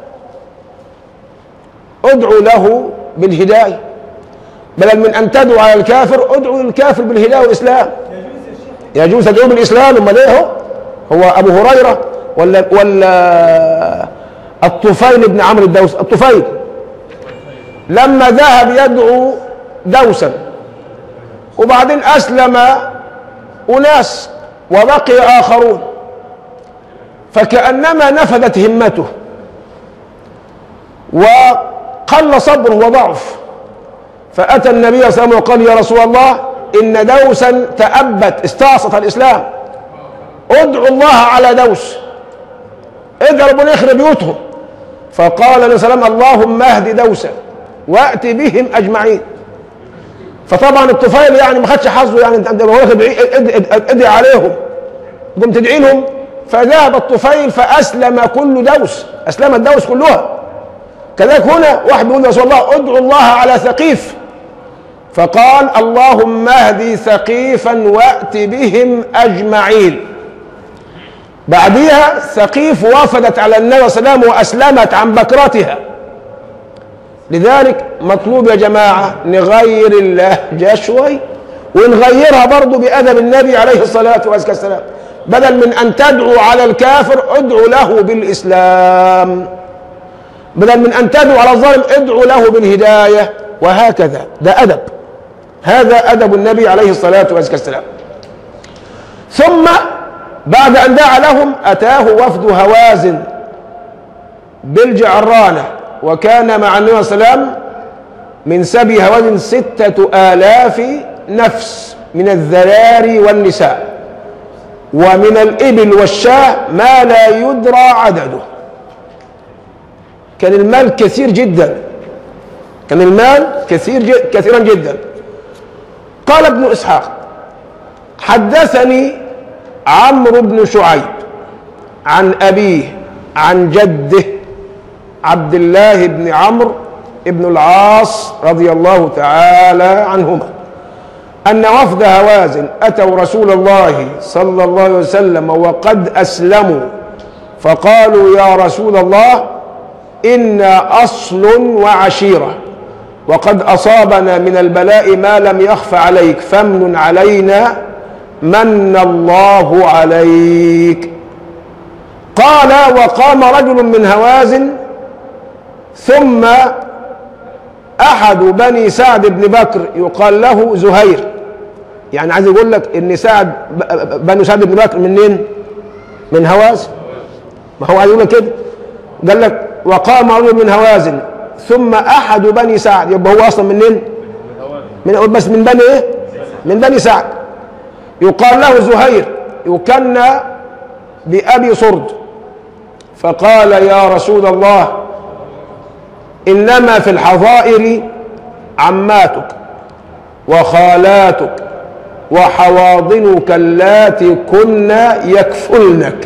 ادعو له بالهدايه بدل من ان تدعو على الكافر ادعو للكافر بالهدايه والاسلام يجوز تدعو بالاسلام امال ايه هو هو ابو هريره ولا ولا الطفيل بن عمرو الدوس الطفيل لما ذهب يدعو دوسا وبعدين اسلم اناس وبقي اخرون فكانما نفذت همته وقل صبره وضعف فاتى النبي صلى الله عليه وسلم وقال يا رسول الله ان دوسا تأبت استعصت الاسلام ادعو الله على دوس ادعوا ربنا يخرب بيوتهم فقال النبي صلى الله عليه وسلم اللهم اهد دوسا وات بهم اجمعين فطبعا الطفيل يعني ما خدش حظه يعني انت هو ادعي عليهم قمت تدعي لهم فذهب الطفيل فاسلم كل دوس اسلم الدوس كلها كذلك هنا واحد بيقول يا رسول الله ادعو الله على ثقيف فقال اللهم اهدي ثقيفا وات بهم اجمعين بعدها ثقيف وافدت على النبي صلى الله عليه وسلم واسلمت عن بكرتها لذلك مطلوب يا جماعه نغير اللهجه شوي ونغيرها برضه بادب النبي عليه الصلاه والسلام بدل من ان تدعو على الكافر ادعو له بالاسلام بدل من ان تدعو على الظالم ادعو له بالهدايه وهكذا ده ادب هذا ادب النبي عليه الصلاه والسلام ثم بعد ان دعا لهم اتاه وفد هوازن بالجعرانه وكان مع النبي صلى الله عليه وسلم من سبي هوازن ستة آلاف نفس من الذراري والنساء ومن الإبل والشاة ما لا يدرى عدده كان المال كثير جدا كان المال كثير جد كثيرا جدا قال ابن إسحاق حدثني عمرو بن شعيب عن أبيه عن جده عبد الله بن عمرو بن العاص رضي الله تعالى عنهما أن وفد هوازن أتوا رسول الله صلى الله عليه وسلم وقد أسلموا فقالوا يا رسول الله إنا أصل وعشيرة وقد أصابنا من البلاء ما لم يخف عليك فمن علينا من الله عليك قال وقام رجل من هوازن ثم احد بني سعد بن بكر يقال له زهير يعني عايز يقول لك ان سعد بني سعد بن بكر منين من هوازن ما هو عايز يقول لك كده قال لك وقام رجل من هوازن ثم احد بني سعد يبقى هو اصلا منين من بس من بني ايه من بني سعد يقال له زهير يكنى بأبي صرد فقال يا رسول الله إنما في الحظائر عماتك وخالاتك وحواضنك اللاتي كن يكفلنك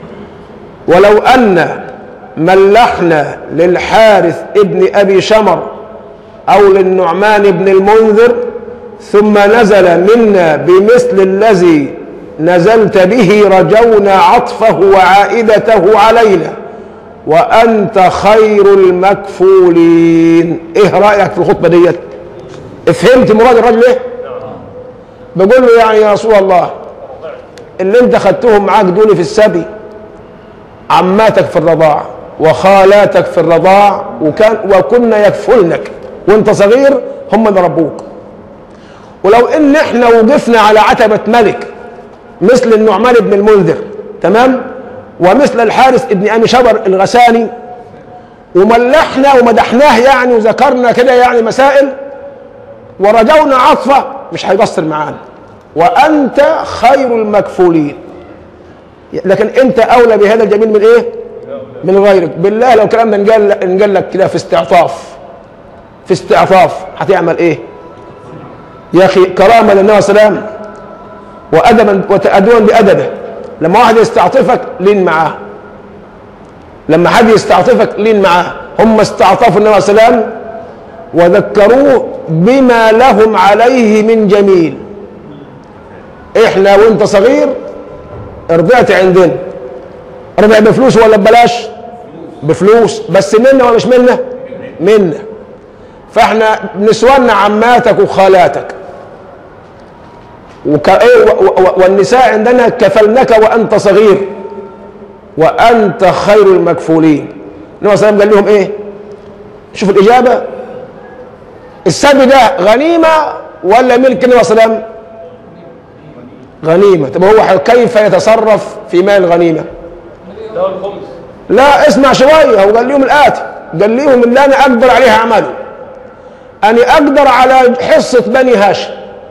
ولو أن ملحنا للحارث ابن أبي شمر أو للنعمان بن المنذر ثم نزل منا بمثل الذي نزلت به رجونا عطفه وعائدته علينا وأنت خير المكفولين إيه رأيك في الخطبة ديت فهمت مراد الرجل إيه بقول له يعني يا رسول الله اللي انت خدتهم معاك دول في السبي عماتك في الرضاعة وخالاتك في الرضاع وكان وكنا يكفلنك وانت صغير هم اللي ربوك ولو ان احنا وقفنا على عتبة ملك مثل النعمان بن المنذر تمام ومثل الحارث ابن ابي شبر الغساني وملحنا ومدحناه يعني وذكرنا كده يعني مسائل ورجونا عطفه مش هيقصر معانا وانت خير المكفولين لكن انت اولى بهذا الجميل من ايه من غيرك بالله لو الكلام ده انقال انقال لك كده في استعطاف في استعطاف هتعمل ايه يا اخي كرامه للنبي صلى الله عليه وسلم وادبا وتادبا بادبه لما واحد يستعطفك لين معاه لما حد يستعطفك لين معاه هم استعطفوا النبي صلى الله عليه وسلم وذكروه بما لهم عليه من جميل احنا وانت صغير رضعت عندنا رضع بفلوس ولا ببلاش بفلوس بس منا ولا مش منا منا فاحنا نسوانا عماتك وخالاتك وك... إيه و... و... والنساء عندنا كفلنك وانت صغير وانت خير المكفولين النبي صلى الله عليه وسلم قال لهم ايه شوف الاجابه السبي ده غنيمه ولا ملك النبي صلى الله عليه وسلم غنيمه طب هو كيف يتصرف في مال الغنيمه ده الخمس لا اسمع شويه هو قال لهم الاتي قال لهم اللي انا اقدر عليها اعمله اني اقدر على حصه بني هاشم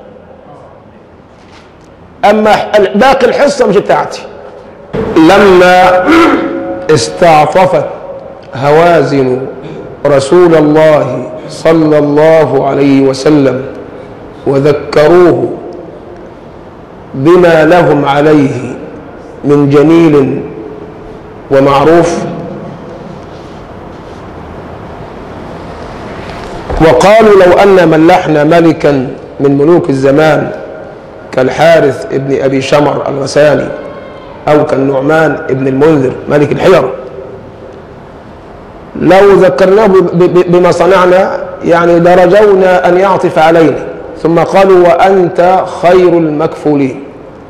اما باقي الحصه مش بتاعتي لما استعطفت هوازن رسول الله صلى الله عليه وسلم وذكروه بما لهم عليه من جميل ومعروف وقالوا لو أن ملحنا ملكا من ملوك الزمان كالحارث ابن أبي شمر الغساني أو كالنعمان ابن المنذر ملك الحيرة لو ذكرناه ب- ب- بما صنعنا يعني لرجونا أن يعطف علينا ثم قالوا وأنت خير المكفولين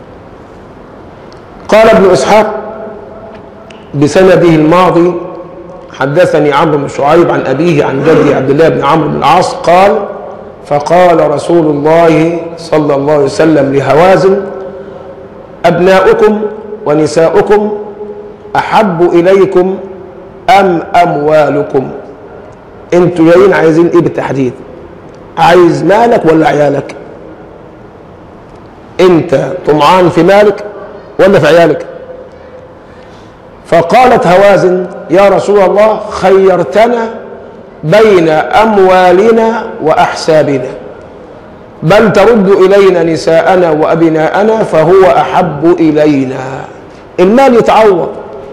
قال ابن إسحاق بسنده الماضي حدثني عمرو بن شعيب عن أبيه عن جدي عبد الله بن عمرو بن العاص قال فقال رسول الله صلى الله عليه وسلم لهوازن أبناؤكم ونساؤكم أحب إليكم أم أموالكم أنتوا جايين عايزين إيه بالتحديد عايز مالك ولا عيالك أنت طمعان في مالك ولا في عيالك فقالت هوازن يا رسول الله خيرتنا بين أموالنا وأحسابنا بل ترد إلينا نساءنا وأبناءنا فهو أحب إلينا المال يتعوض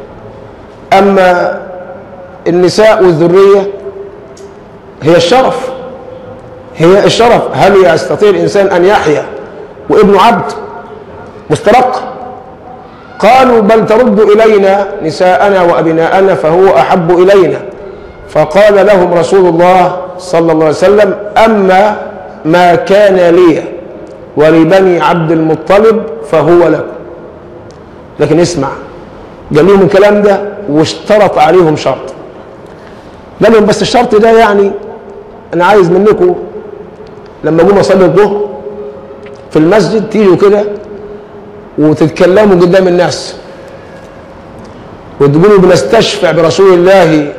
أما النساء والذرية هي الشرف هي الشرف هل يستطيع الإنسان أن يحيا وابنه عبد مسترق قالوا بل ترد إلينا نساءنا وأبناءنا فهو أحب إلينا فقال لهم رسول الله صلى الله عليه وسلم أما ما كان لي ولبني عبد المطلب فهو لكم لكن اسمع قال لهم الكلام ده واشترط عليهم شرط قال لهم بس الشرط ده يعني انا عايز منكم لما اقوم اصلي الظهر في المسجد تيجوا كده وتتكلموا قدام الناس وتقولوا بنستشفع برسول الله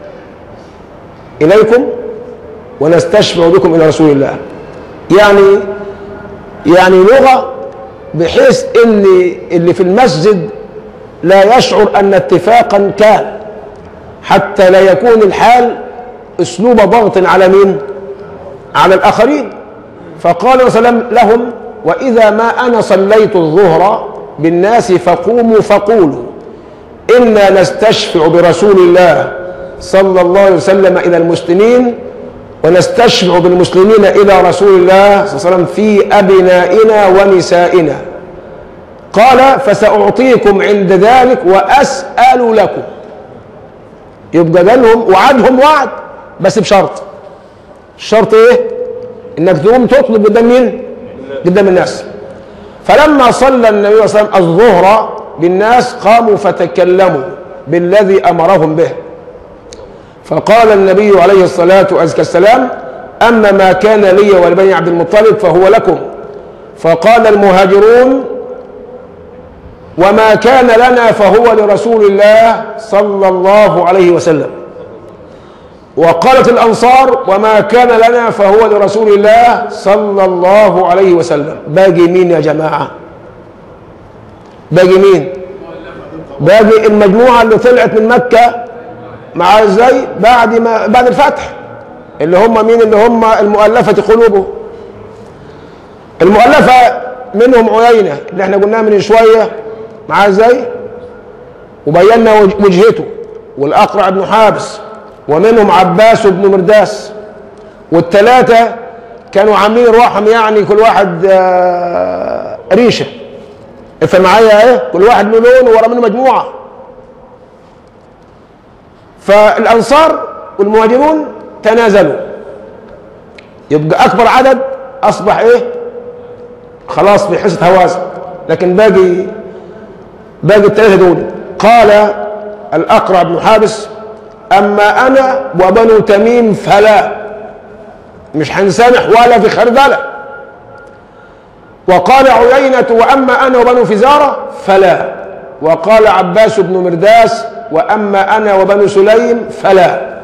اليكم ونستشفع بكم الى رسول الله يعني يعني لغه بحيث ان اللي في المسجد لا يشعر ان اتفاقا كان حتى لا يكون الحال اسلوب ضغط على مين على الاخرين فقال صلى الله عليه وسلم لهم واذا ما انا صليت الظهر بالناس فقوموا فقولوا انا نستشفع برسول الله صلى الله عليه وسلم الى المسلمين ونستشفع بالمسلمين الى رسول الله صلى الله عليه وسلم في ابنائنا ونسائنا قال فساعطيكم عند ذلك واسال لكم يبقى جالهم وعدهم وعد بس بشرط الشرط ايه انك تقوم تطلب قدام مين قدام الناس فلما صلى النبي صلى الله عليه وسلم الظهر بالناس قاموا فتكلموا بالذي امرهم به فقال النبي عليه الصلاه والسلام اما ما كان لي ولبني عبد المطلب فهو لكم فقال المهاجرون وما كان لنا فهو لرسول الله صلى الله عليه وسلم وقالت الأنصار وما كان لنا فهو لرسول الله صلى الله عليه وسلم باقي مين يا جماعة باقي مين باقي المجموعة اللي طلعت من مكة مع ازاي بعد ما بعد الفتح اللي هم مين اللي هم المؤلفة قلوبهم المؤلفة منهم عيينة اللي احنا قلناها من شوية مع ازاي وبينا وج- وجهته والأقرع بن حابس ومنهم عباس بن مرداس والثلاثة كانوا عاملين روحهم يعني كل واحد آه، ريشة افهم معايا ايه كل واحد له لون ورا منه مجموعة فالأنصار والمهاجرون تنازلوا يبقى أكبر عدد أصبح إيه خلاص في حصة هوازن لكن باقي باقي الثلاثة دول قال الأقرع بن حابس أما أنا وبنو تميم فلا مش هنسامح ولا في خردلة وقال عيينة وأما أنا وبنو فزارة فلا وقال عباس بن مرداس وأما أنا وبنو سليم فلا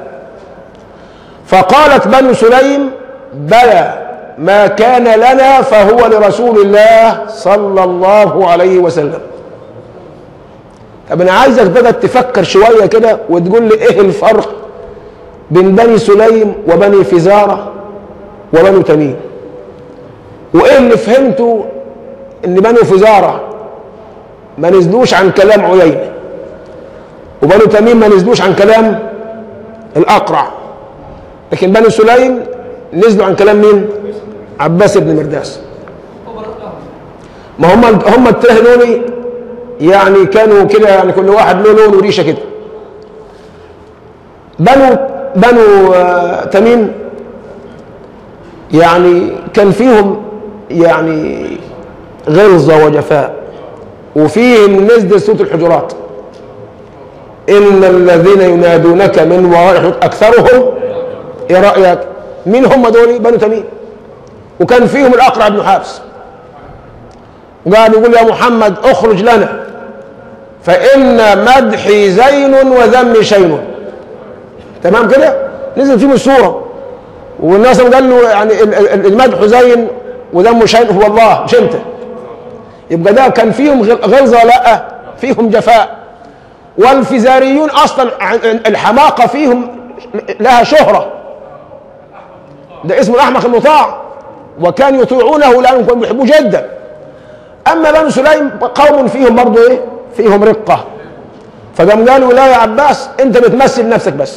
فقالت بنو سليم بلى ما كان لنا فهو لرسول الله صلى الله عليه وسلم طب انا عايزك بقى تفكر شويه كده وتقول لي ايه الفرق بين بني سليم وبني فزاره وبنو تميم وايه اللي فهمته ان بنو فزاره ما نزلوش عن كلام عيينه وبنو تميم ما نزلوش عن كلام الاقرع لكن بنو سليم نزلوا عن كلام مين عباس بن مرداس ما هم هم الثلاثه دول يعني كانوا كده يعني كل واحد له لون وريشه كده بنو بنو آه، تميم يعني كان فيهم يعني غلظه وجفاء وفيهم نزل سوره الحجرات ان الذين ينادونك من وراء اكثرهم ايه رايك مين هم دول بنو تميم وكان فيهم الاقرع بن حابس وقال يقول يا محمد اخرج لنا فإن مدحي زين وذمي شين تمام كده نزل فيهم السورة والناس قال له يعني ال- ال- المدح زين وذم شين هو الله مش انت يبقى ده كان فيهم غل- غلظة لا فيهم جفاء والفزاريون اصلا عن- الحماقة فيهم لها شهرة ده اسمه الاحمق المطاع وكانوا يطيعونه لانهم كانوا بيحبوه جدا اما بنو سليم قوم فيهم برضه ايه فيهم رقه فقام قالوا لا يا عباس انت بتمثل نفسك بس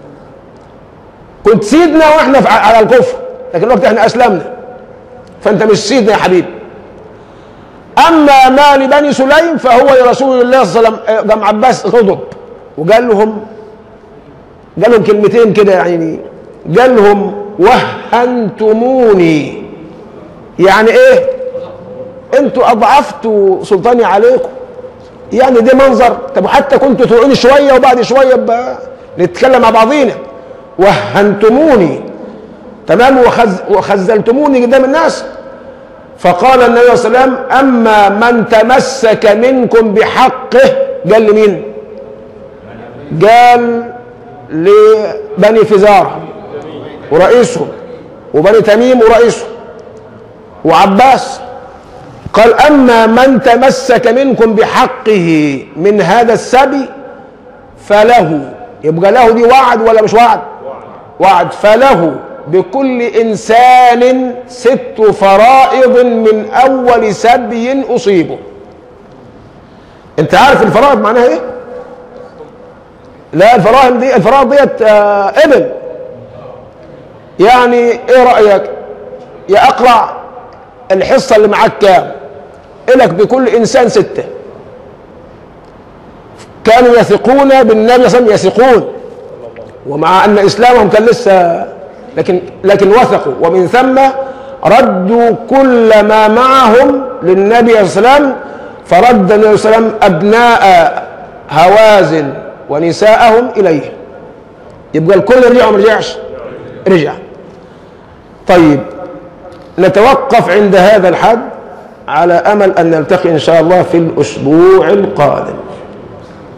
كنت سيدنا واحنا في- على الكفر لكن الوقت احنا اسلمنا فانت مش سيدنا يا حبيبي اما ما لبني سليم فهو لرسول الله صلى الله عليه وسلم قام عباس غضب وقال لهم قال لهم كلمتين كده يعني قال لهم وهنتموني يعني ايه انتوا اضعفتوا سلطاني عليكم يعني ده منظر طب حتى كنتوا تطيعوني شويه وبعد شويه بقى نتكلم مع بعضينا وهنتموني تمام وخز وخزلتموني قدام الناس فقال النبي صلى الله عليه وسلم اما من تمسك منكم بحقه قال لمين؟ قال لبني فزاره ورئيسهم وبني تميم ورئيسهم وعباس قال أما من تمسك منكم بحقه من هذا السبي فله يبقى له دي وعد ولا مش وعد وعد فله بكل إنسان ست فرائض من أول سبي أصيبه أنت عارف الفرائض معناها إيه؟ لا الفرائض دي الفرائض ديت آه، إبل يعني إيه رأيك؟ يا أقرع الحصة اللي معاك كام إلك بكل إنسان ستة كانوا يثقون بالنبي صلى الله عليه وسلم يثقون ومع أن إسلامهم كان لسه لكن لكن وثقوا ومن ثم ردوا كل ما معهم للنبي صلى الله عليه وسلم فرد النبي صلى الله عليه وسلم أبناء هوازن ونساءهم إليه يبقى الكل رجع وما رجعش رجع طيب نتوقف عند هذا الحد على امل ان نلتقي ان شاء الله في الاسبوع القادم